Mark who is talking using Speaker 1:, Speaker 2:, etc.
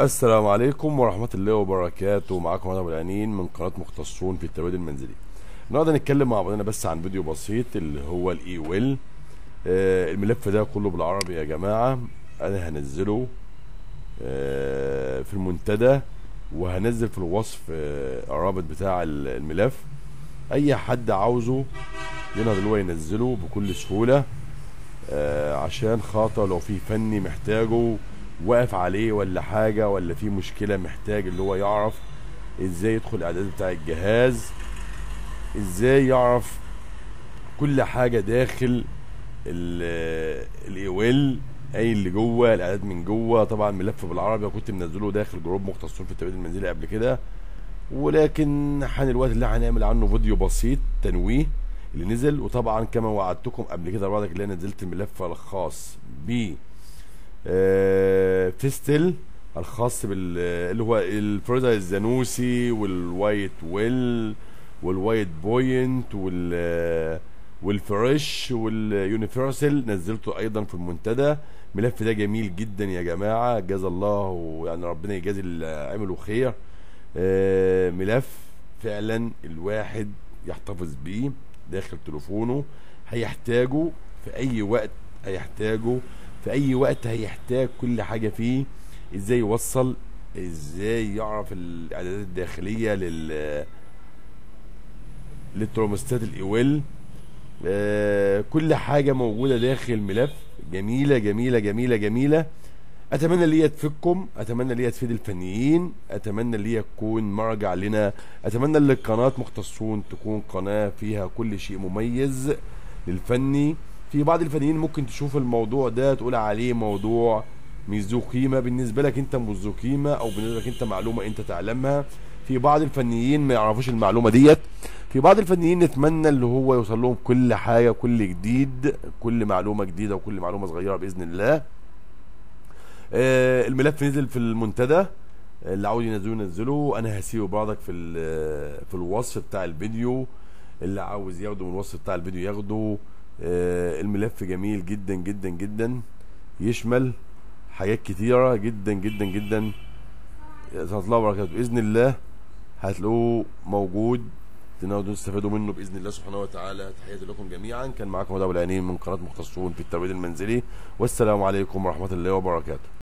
Speaker 1: السلام عليكم ورحمة الله وبركاته معاكم أنا أبو العنين من قناة مختصون في التبادل المنزلي النهارده هنتكلم مع بعضنا بس عن فيديو بسيط اللي هو الاي ويل آه الملف ده كله بالعربي يا جماعة أنا هنزله آه في المنتدى وهنزل في الوصف آه الرابط بتاع الملف أي حد عاوزه يقدر اللي هو ينزله بكل سهولة آه عشان خاطر لو في فني محتاجه واقف عليه ولا حاجة ولا في مشكلة محتاج اللي هو يعرف ازاي يدخل الاعداد بتاع الجهاز ازاي يعرف كل حاجة داخل الايويل اي اللي جوه الاعداد من جوه طبعا ملف بالعربي كنت منزله داخل جروب مختصون في التبادل المنزلي قبل كده ولكن حان الوقت اللي هنعمل عنه فيديو بسيط تنويه اللي نزل وطبعا كما وعدتكم قبل كده بعدك اللي انا نزلت الملف الخاص ب فيستل الخاص بال اللي هو الفروزا الزانوسي والوايت ويل والوايت بوينت وال والفريش واليونيفرسال نزلته ايضا في المنتدى الملف ده جميل جدا يا جماعه جزا الله يعني ربنا يجازي اللي عملوا خير ملف فعلا الواحد يحتفظ بيه داخل تليفونه هيحتاجه في اي وقت هيحتاجه في اي وقت هيحتاج كل حاجه فيه ازاي يوصل ازاي يعرف الاعدادات الداخليه لل للترومستات الايويل آه كل حاجه موجوده داخل الملف جميله جميله جميله جميله اتمنى اللي هي تفيدكم اتمنى اللي هي تفيد الفنيين اتمنى اللي هي تكون مرجع لنا اتمنى ان القناه مختصون تكون قناه فيها كل شيء مميز للفني في بعض الفنيين ممكن تشوف الموضوع ده تقول عليه موضوع مش ذو قيمه بالنسبه لك انت مش ذو قيمه او بالنسبه لك انت معلومه انت تعلمها في بعض الفنيين ما يعرفوش المعلومه ديت في بعض الفنيين نتمنى اللي هو يوصل لهم كل حاجه كل جديد كل معلومه جديده وكل معلومه صغيره باذن الله آه الملف نزل في المنتدى اللي عاوز ينزله ينزله انا هسيبه بعضك في في الوصف بتاع الفيديو اللي عاوز ياخده من الوصف بتاع الفيديو ياخده آه الملف جميل جدا جدا جدا يشمل حاجات كتيرة جدا جدا جدا ورحمة الله وبركاته بإذن الله هتلاقوه موجود تقدروا تستفادوا منه بإذن الله سبحانه وتعالى تحياتي لكم جميعا كان معاكم هدى العينين من قناة مختصون في الترويج المنزلي والسلام عليكم ورحمة الله وبركاته